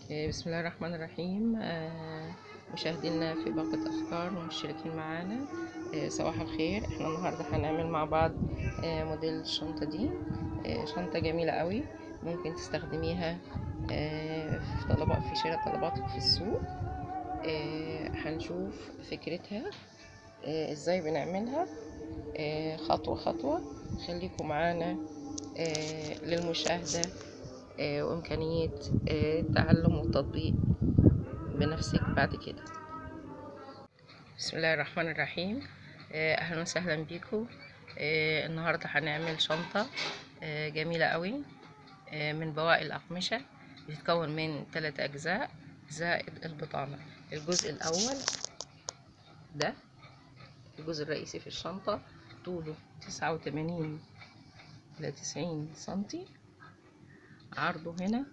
آه، بسم الله الرحمن الرحيم آه، مشاهدينا في باقة أفكار ومشتركين معانا آه، صباح الخير احنا النهاردة هنعمل مع بعض آه، موديل الشنطة دي آه، شنطة جميلة قوي ممكن تستخدميها آه، في طلبات في شراء طلباتك في السوق آه، هنشوف فكرتها آه، ازاي بنعملها آه، خطوة خطوة خليكم معانا آه، للمشاهدة آه، وإمكانية آه، التعلم والتطبيق بنفسك بعد كده بسم الله الرحمن الرحيم آه، أهلا وسهلا بيكم آه، النهاردة هنعمل شنطة آه، جميلة قوي آه، من بواقي الأقمشة بتتكون من ثلاث أجزاء زائد البطانة الجزء الأول ده الجزء الرئيسي في الشنطة طوله تسعة وتمانين إلى تسعين سنتي عرضه هنا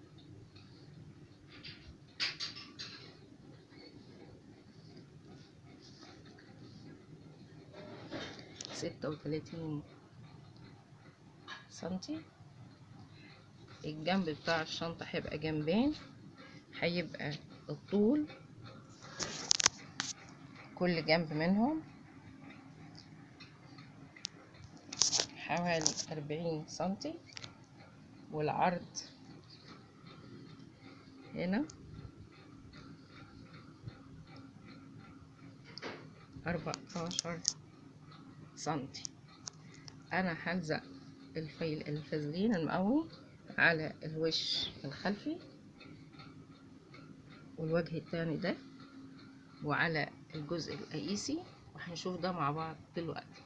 ستة وتلاتين سنتي الجنب بتاع الشنطة هيبقى جنبين هيبقى الطول كل جنب منهم حوالي أربعين سنتي والعرض هنا أربعتاشر سنتي أنا هلزق الفيل الفازلين المقوي على الوش الخلفي والوجه التاني ده وعلى الجزء الرئيسي وهنشوف ده مع بعض دلوقتي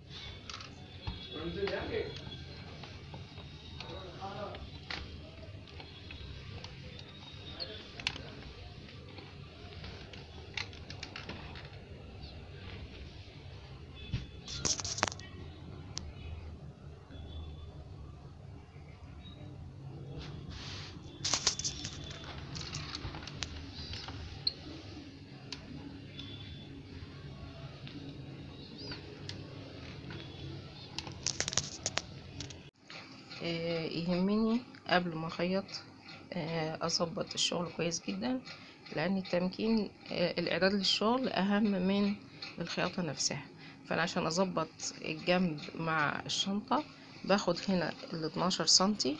آه، يهمني قبل ما اخيط آه، اظبط الشغل كويس جدا لان التمكين آه، الاعداد للشغل اهم من الخياطة نفسها فانا عشان اظبط الجنب مع الشنطة باخد هنا ال 12 سنتي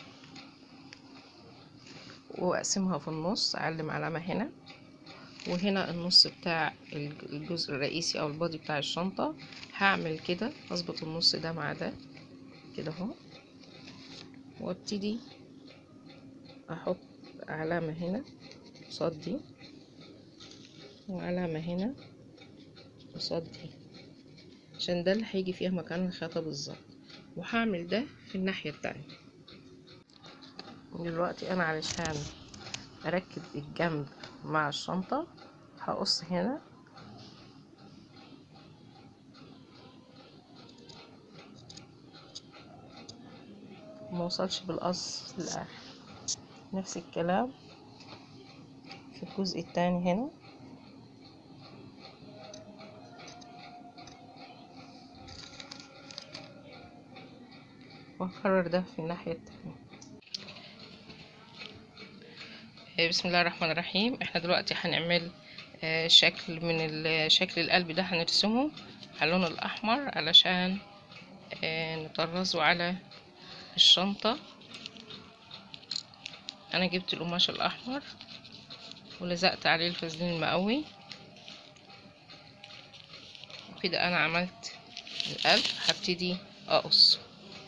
واقسمها في النص اعلم علامة هنا وهنا النص بتاع الجزء الرئيسي او البادي بتاع الشنطة هعمل كده اظبط النص ده مع ده كده اهو وابتدي احط علامة هنا قصاد دي وعلامة هنا قصاد دي عشان ده اللي هيجي فيها مكان الخياطة بالظبط وهعمل ده في الناحية التانية دلوقتي انا علشان اركب الجنب مع الشنطة هقص هنا ما وصلش بالقص للاخر نفس الكلام في الجزء التاني هنا وهكرر ده في الناحية التانية بسم الله الرحمن الرحيم احنا دلوقتي هنعمل آه، شكل من ال- شكل القلب ده هنرسمه على اللون الاحمر علشان آه، نطرزه على الشنطة انا جبت القماش الاحمر ولزقت عليه الفازلين المقوي وكده انا عملت القلب هبتدي اقص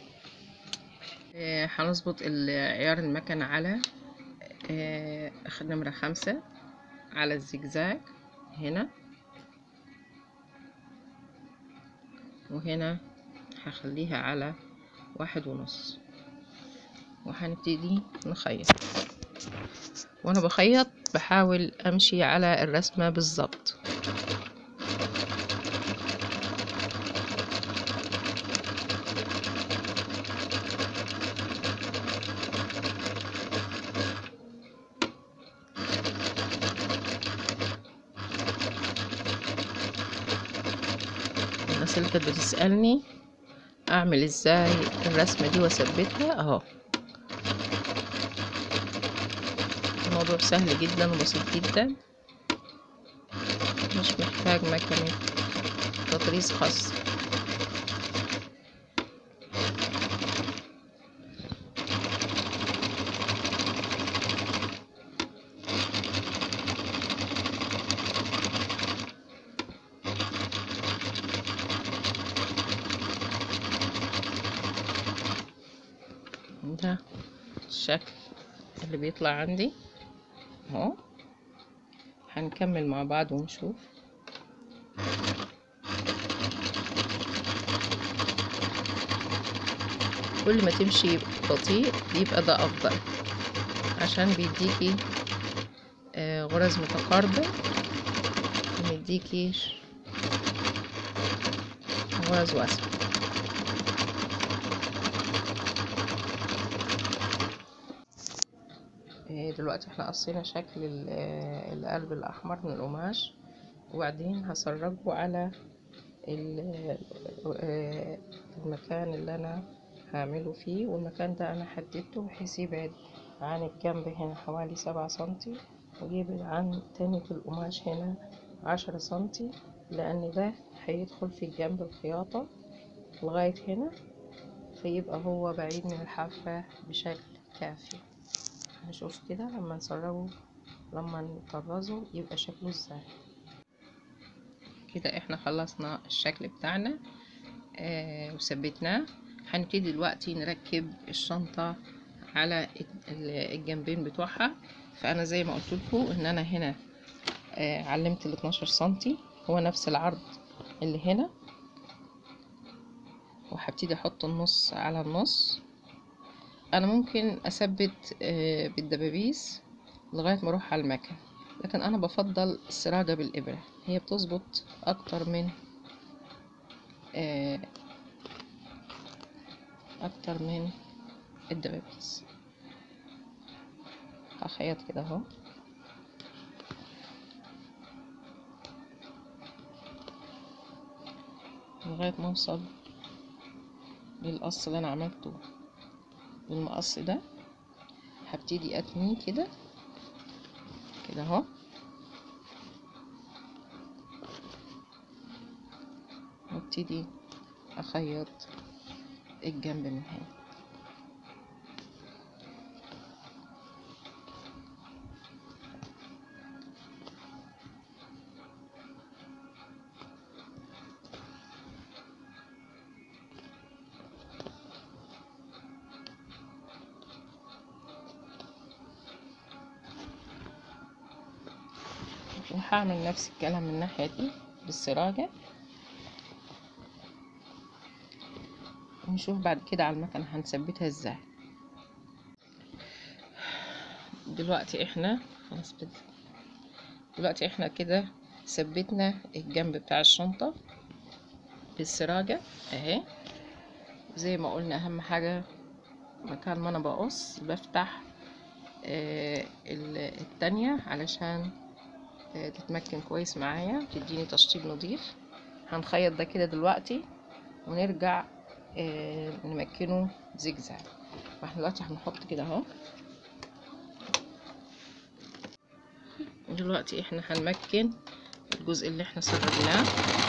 آه، هنظبط عيار المكنة على آه، اخد نمرة خمسة على الزجزاج هنا وهنا هخليها على واحد ونص وهنبتدي نخيط وانا بخيط بحاول امشي على الرسمة بالظبط الناس اللي كانت بتسألني اعمل ازاي الرسمة دي واثبتها اهو الموضوع سهل جدا وبسيط جدا مش محتاج مكنة تطريز خاصة ده الشكل اللي بيطلع عندي اهو هنكمل مع بعض ونشوف كل ما تمشي بطيء يبقى ده افضل عشان بيديكي آه، غرز متقاربة ومديكي غرز واسعة آه، دلوقتي احنا قصينا شكل ال- آه، القلب الأحمر من القماش وبعدين هسرجه على ال- آه، المكان اللي أنا هعمله فيه والمكان ده أنا حددته بحيث يبعد عن الجنب هنا حوالي سبعة سنتي ويبعد عن تاني القماش هنا عشرة سنتي لأن ده هيدخل في الجنب الخياطة لغاية هنا فيبقى هو بعيد من الحافة بشكل كافي هنشوف كده لما نسربه لما نطرزه يبقى شكله ازاي كده احنا خلصنا الشكل بتاعنا آه وثبتناه هنبتدي دلوقتي نركب الشنطة على ال- الجنبين بتوعها فانا زي ما قلت لكم ان انا هنا آه علمت ال 12 سنتي هو نفس العرض اللي هنا وهبتدي احط النص على النص انا ممكن اثبت آه، بالدبابيس لغايه ما اروح على المكن لكن انا بفضل السراجه بالابره هي بتظبط اكتر من آه، اكتر من الدبابيس هخيط كده اهو لغايه ما اوصل للقص اللي انا عملته بالمقص ده هبتدي اتنيه كده كده اهو وابتدي اخيط الجنب من هنا وهعمل نفس الكلام من الناحية دي بالسراجة ونشوف بعد كده على المكنة هنثبتها ازاي دلوقتي احنا خلاص بدأ دلوقتي احنا كده ثبتنا الجنب بتاع الشنطة بالسراجة اهي زي ما قلنا اهم حاجة مكان ما انا بقص بفتح آه ال- التانية علشان آه، تتمكن كويس معايا تديني تشطيب نظيف هنخيط ده كده دلوقتي ونرجع آه، نمكنه زجزاج واحنا دلوقتي هنحط كده اهو دلوقتي احنا هنمكن الجزء اللي احنا سرجناه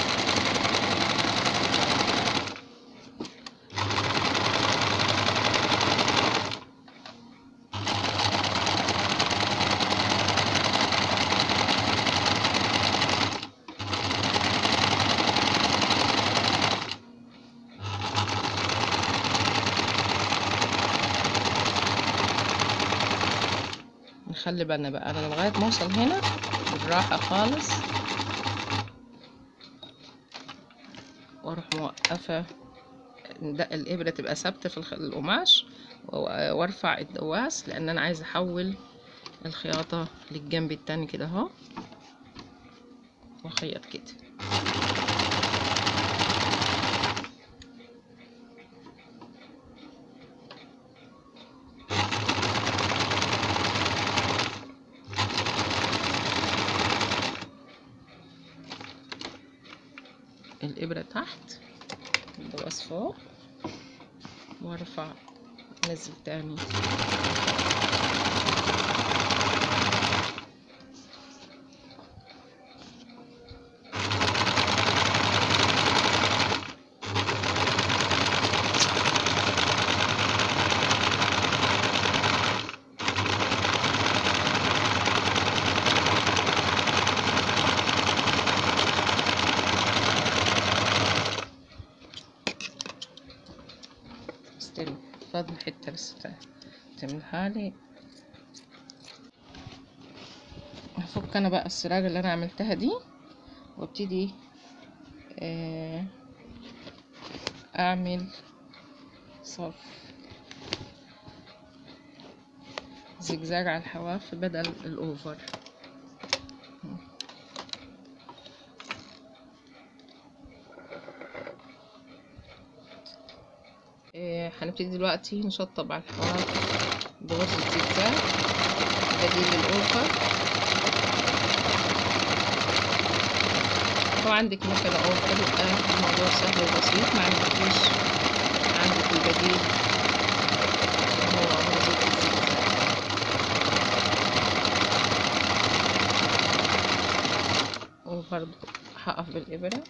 نخلي بالنا بقى انا لغايه ما اوصل هنا بالراحه خالص واروح موقفه ده الابره تبقى ثابته في الخ- القماش و- وارفع الدواس لان انا عايزه احول الخياطه للجنب التاني كده اهو واخيط كده الإبرة تحت الدواس فوق وارفع انزل تاني حتة لسه تعملها لي هفك انا بقى السراج اللي انا عملتها دي وابتدي آه، اعمل صف زجزاج على الحواف بدل الاوفر آه، هنبتدي دلوقتي نشطب على الحواف بغرزة زجزاج بديل الاوفر لو عندك مثلا اوفر يبقى الموضوع سهل وبسيط ما عندكيش عندك البديل هو غرزة الزجزاج وبرضه هقف بالإبرة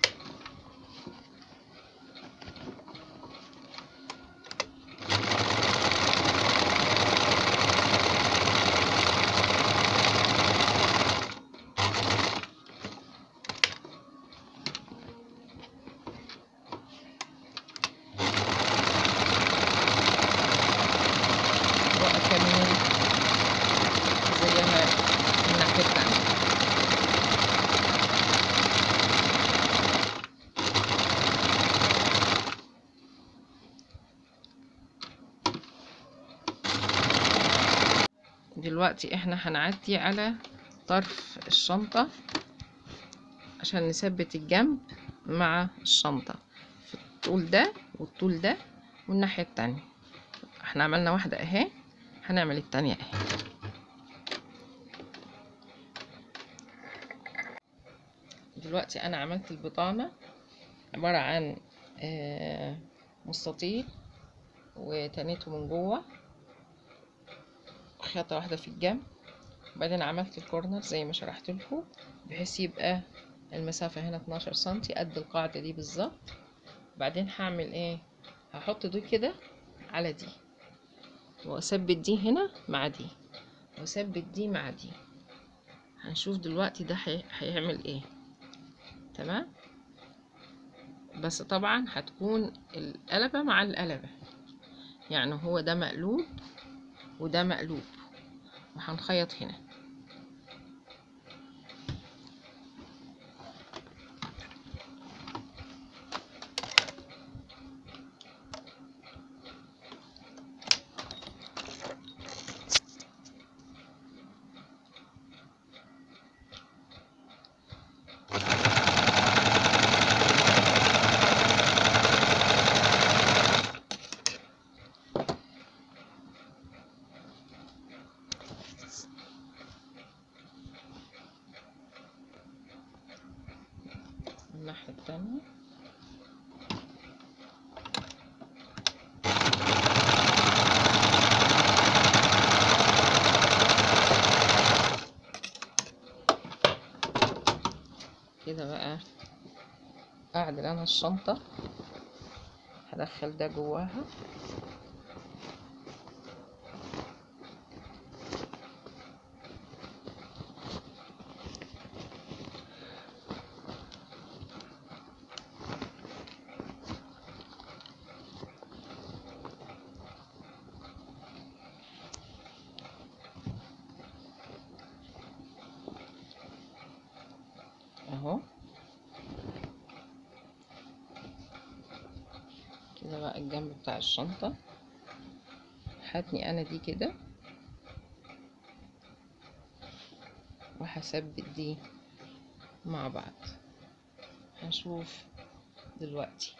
وأكمل زيها من الناحية التانية دلوقتي احنا هنعدي على طرف الشنطة عشان نثبت الجنب مع الشنطة في الطول ده والطول ده والناحية التانية احنا عملنا واحدة اهي هنعمل التانية اهي دلوقتي انا عملت البطانة عبارة عن آه، مستطيل وتنيته من جوه خيطة واحدة في الجنب وبعدين عملت الكورنر زي ما شرحت لكم بحيث يبقى المسافة هنا 12 سنتي قد القاعدة دي بالظبط بعدين هعمل ايه هحط دي كده على دي واثبت دي هنا مع دي واثبت دي مع دي هنشوف دلوقتي ده هي- هيعمل ايه تمام بس طبعا هتكون القلبة مع القلبة يعني هو ده مقلوب وده مقلوب وهنخيط هنا الناحية التانية كده بقى اعدل انا الشنطة هدخل ده جواها اهو كده بقى الجنب بتاع الشنطة هاتني انا دي كده وهثبت دي مع بعض هنشوف دلوقتي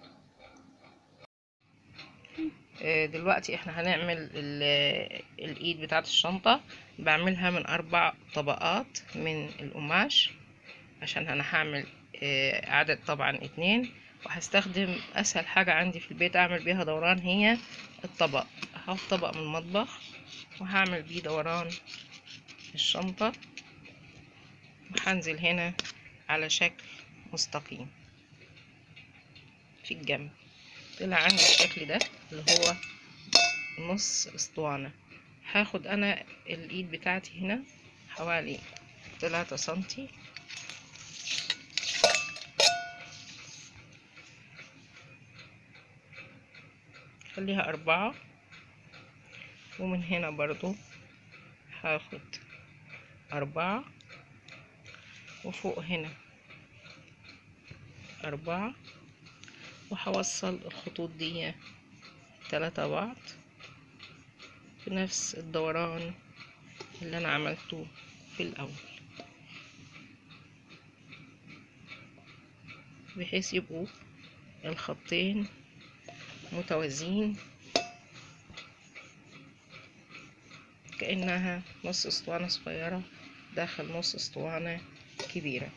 آه، دلوقتي احنا هنعمل ال- الايد بتاعت الشنطة بعملها من اربع طبقات من القماش عشان انا هعمل آه، عدد طبعا اتنين وهستخدم اسهل حاجة عندي في البيت اعمل بيها دوران هي الطبق هحط طبق من المطبخ وهعمل بيه دوران الشنطة وهنزل هنا على شكل مستقيم في الجنب طلع عندي الشكل ده اللي هو نص اسطوانة هاخد انا الايد بتاعتي هنا حوالي تلاتة سنتي خليها أربعة ومن هنا برضو هاخد أربعة وفوق هنا أربعة وهوصل الخطوط دي تلاتة بعض في نفس الدوران اللي أنا عملته في الأول بحيث يبقوا الخطين متوازيين كأنها نص اسطوانة صغيرة داخل نص اسطوانة كبيرة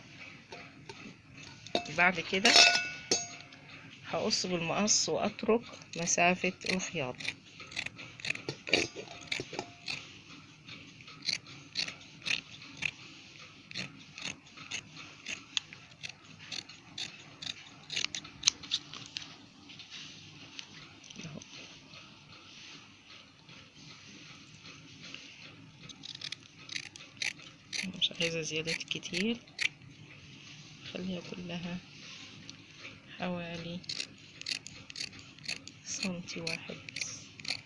بعد كده هقص بالمقص واترك مسافة الخياطة أهو. مش عايزة زيادات كتير خليها كلها حوالي سنتي واحد بس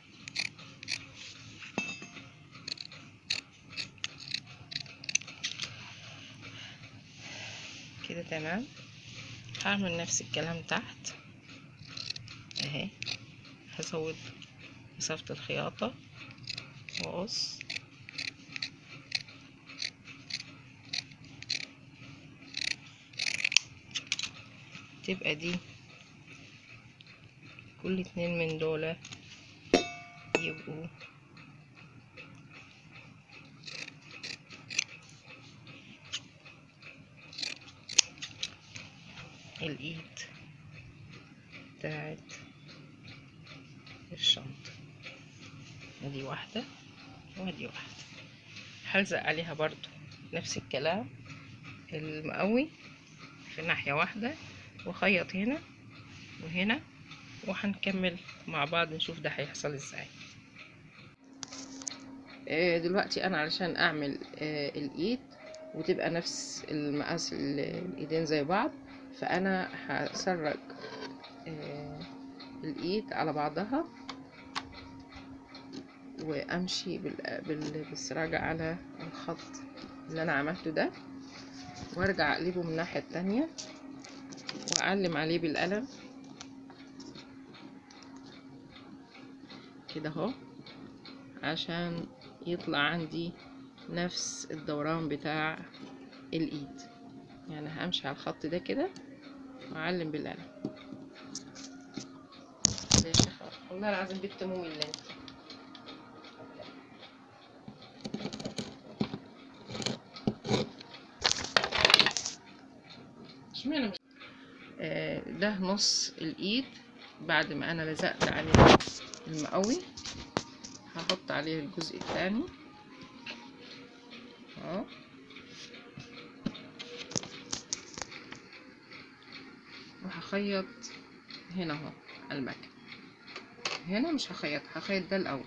كده تمام هعمل نفس الكلام تحت اهي هزود مسافة الخياطة واقص تبقى دي كل اتنين من دول يبقوا الايد بتاعت الشنطة ادي واحدة وادي واحدة هلزق عليها برضو نفس الكلام المقوي في ناحية واحدة وخيط هنا وهنا وهنكمل مع بعض نشوف ده هيحصل ازاي آه، دلوقتي انا علشان اعمل آه، الايد وتبقى نفس المقاس ال- الايدين زي بعض فانا هسرج آه، الايد على بعضها وامشي بال- بال- بالسراجة على الخط اللي انا عملته ده وارجع اقلبه من الناحية التانية واعلم عليه بالقلم كده اهو عشان يطلع عندي نفس الدوران بتاع الايد يعني همشي على الخط ده كده واعلم بالقلم يا شيخة والله العظيم بنت مملة انت اشمعنى مش آه، ده نص الايد بعد ما انا لزقت عليه المقوي هحط عليه الجزء الثاني اهو وهخيط هنا اهو على المكن هنا مش هخيط هخيط ده الاول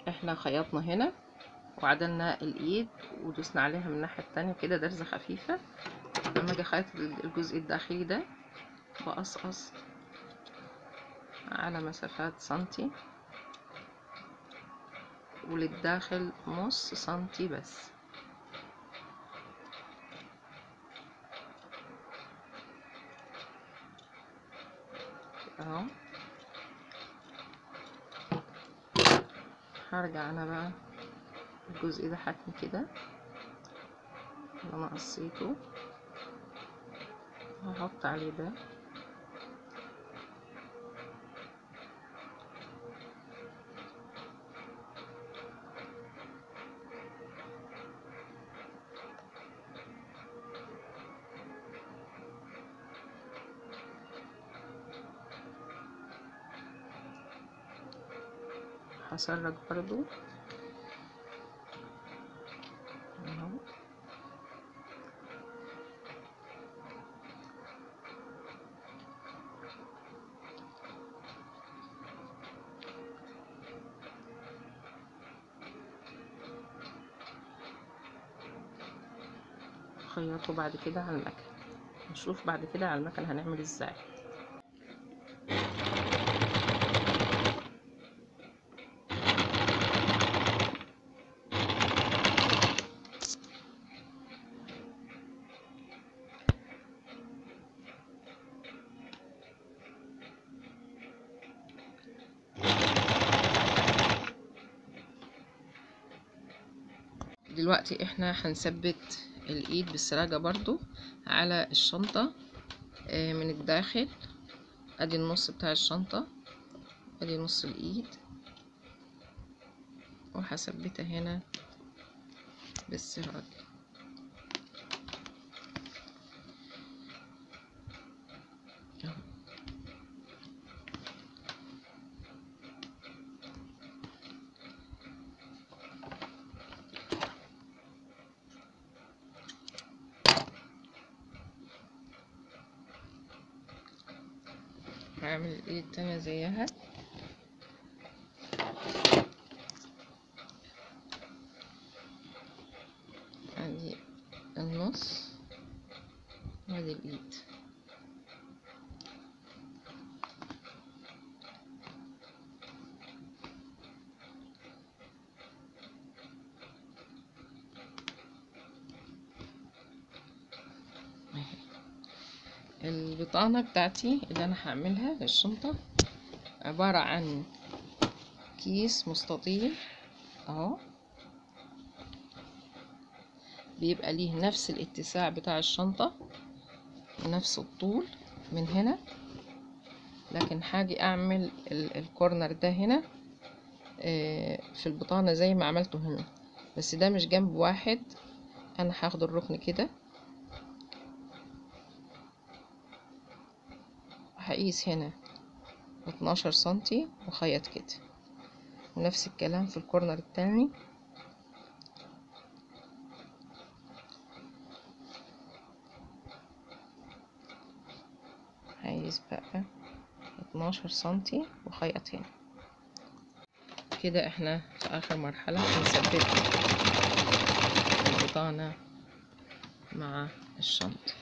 احنا خيطنا هنا وعدلنا الايد ودوسنا عليها من الناحية التانية كده درزة خفيفة لما اجي اخيط الجزء الداخلي ده بقصقص على مسافات سنتي وللداخل نص سنتي بس اهو هرجع انا بقى الجزء ده حتمي كده اللي انا قصيته هحط عليه ده هسرج برضو اهو خيطه بعد كده على المكن نشوف بعد كده على المكن هنعمل ازاي دلوقتي احنا هنثبت الايد بالسراجة برضو على الشنطة آه، من الداخل ادي النص بتاع الشنطة ادي نص الايد وهثبتها هنا بالسراج أهو. هعمل الايد التانية زيها ادي النص وادي الايد أهي. البطانة بتاعتي اللي انا هعملها للشنطة عبارة عن كيس مستطيل اهو بيبقى ليه نفس الاتساع بتاع الشنطة نفس الطول من هنا لكن هاجي اعمل ال- الكورنر ده هنا آه، في البطانة زي ما عملته هنا بس ده مش جنب واحد انا هاخد الركن كده هقيس هنا اتناشر سنتي وخيط كده ونفس الكلام في الكورنر التاني هقيس بقى اتناشر سنتي وخيط هنا كده احنا في اخر مرحلة هنثبت البطانة مع الشنطة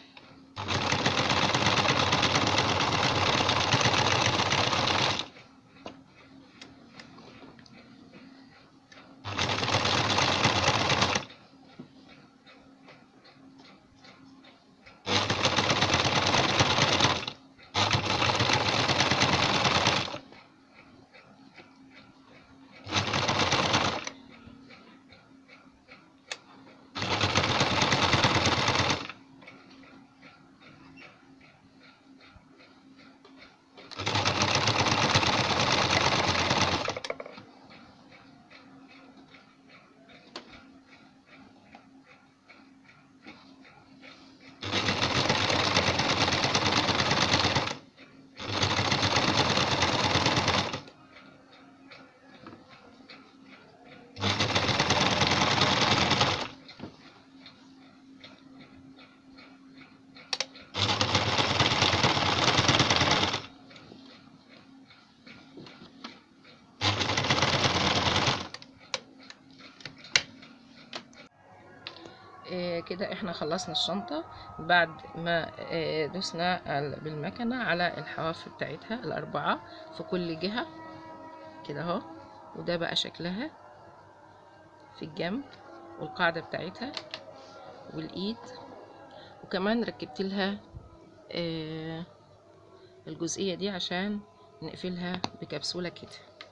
آه، كده احنا خلصنا الشنطة بعد ما آه، دوسنا على- بالمكنة على الحواف بتاعتها الأربعة في كل جهة كده اهو وده بقى شكلها في الجنب والقاعدة بتاعتها والإيد وكمان ركبت لها آه، الجزئية دي عشان نقفلها بكبسولة كده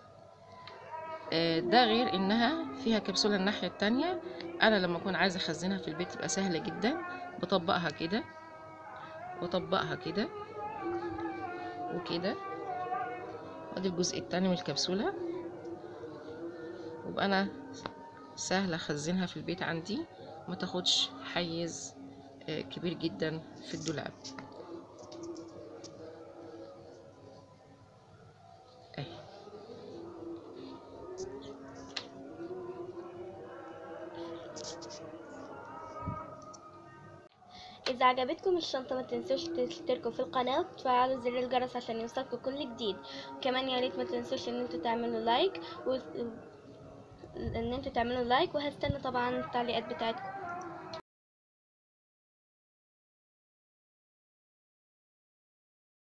آه، ده غير انها فيها كبسولة الناحية التانية انا لما اكون عايزة اخزنها في البيت تبقى سهلة جدا بطبقها كده واطبقها كده وكده وادي الجزء التاني من الكبسولة وبقى انا سهلة اخزنها في البيت عندي ما تاخدش حيز آه، كبير جدا في الدولاب اهي إذا عجبتكم الشنطة ما تنسوش تشتركوا في القناة وتفعلوا زر الجرس عشان يوصلكوا كل جديد كمان يا ريت ما تنسوش ان انتوا تعملوا لايك و... ان انتوا تعملوا لايك وهستنى طبعا التعليقات بتاعتكم